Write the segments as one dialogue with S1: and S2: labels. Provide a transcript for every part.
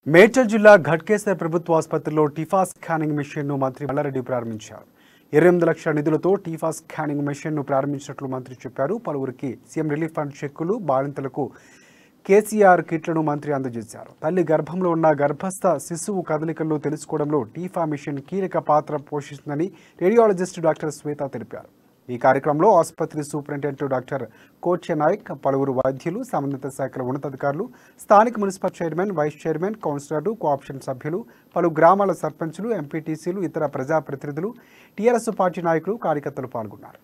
S1: మేడ్చల్ జిల్లా ఘట్కేసర్ ప్రభుత్వ ఆసుపత్రిలో టీఫా స్కానింగ్ మెషిన్ ను మంత్రి మల్లారెడ్డి ప్రారంభించారు ఇరవై ఎనిమిది లక్షల నిధులతో టీఫా స్కానింగ్ మెషిన్ ను ప్రారంభించినట్లు మంత్రి చెప్పారు పలువురికి సీఎం రిలీఫ్ ఫండ్ చెక్కులు బాలింతలకు కేసీఆర్ కిట్లను మంత్రి అందజేశారు తల్లి గర్భంలో ఉన్న గర్భస్థ శిశువు కదలికలను తెలుసుకోవడంలో టీఫా మిషన్ కీలక పాత్ర పోషిస్తుందని రేడియాలజిస్ట్ డాక్టర్ శ్వేత తెలిపారు ఈ కార్యక్రమంలో ఆసుపత్రి సూపరింటెండెంట్ డాక్టర్ కోచ్య నాయక్ పలువురు వైద్యులు సంబంధిత శాఖల ఉన్నతాధికారులు స్థానిక మున్సిపల్ చైర్మన్ వైస్ చైర్మన్ కౌన్సిలర్లు కోఆప్షన్ సభ్యులు పలు గ్రామాల సర్పంచులు ఎంపీటీసీలు ఇతర ప్రజాప్రతినిధులు టీఆర్ఎస్ పార్టీ నాయకులు కార్యకర్తలు పాల్గొన్నారు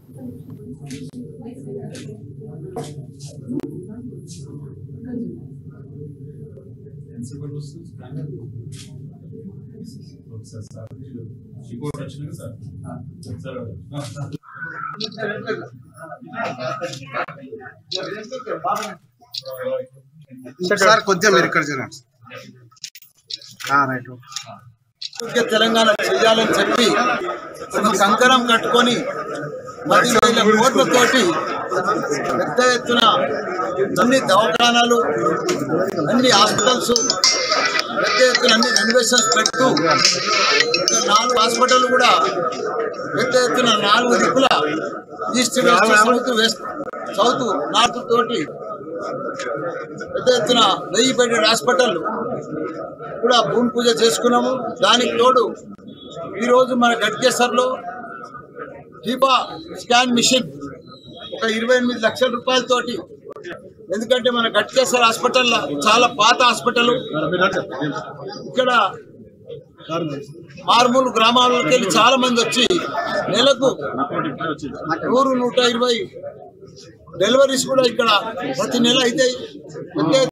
S2: సార్ సార్ రిపోర్ట్ వచ్చింది సార్ సార్
S3: సార్ కొంచెం మీరు ఇక్కడ చూడండి ఆ, రైట్
S4: ఆరోగ్య తెలంగాణ చేయాలని చెప్పి ఒక కంకణం కట్టుకొని పది వేల కోట్లతోటి పెద్ద ఎత్తున అన్ని దవాఖానాలు అన్ని హాస్పిటల్స్ పెద్ద ఎత్తున అన్ని రెనోవేషన్స్ పెడుతూ ఇంకా నాలుగు హాస్పిటల్ కూడా పెద్ద ఎత్తున నాలుగు దిక్కుల east west south west south north తోటి పెద్ద ఎత్తున వెయ్యి బెడెడ్ హాస్పిటల్ కూడా భూమి పూజ చేసుకున్నాము దానికి తోడు ఈరోజు మన గట్కేసర్లో హిబా స్కాన్ మిషన్ ఒక ఇరవై ఎనిమిది లక్షల రూపాయలతోటి ఎందుకంటే మన గట్కేసర్ హాస్పిటల్ చాలా పాత హాస్పిటల్ ఇక్కడ మారుమూలు గ్రామాలకు వెళ్ళి చాలా మంది వచ్చి నెలకు నూరు నూట ఇరవై డెలివరీస్ కూడా ఇక్కడ ప్రతి నెల అయితే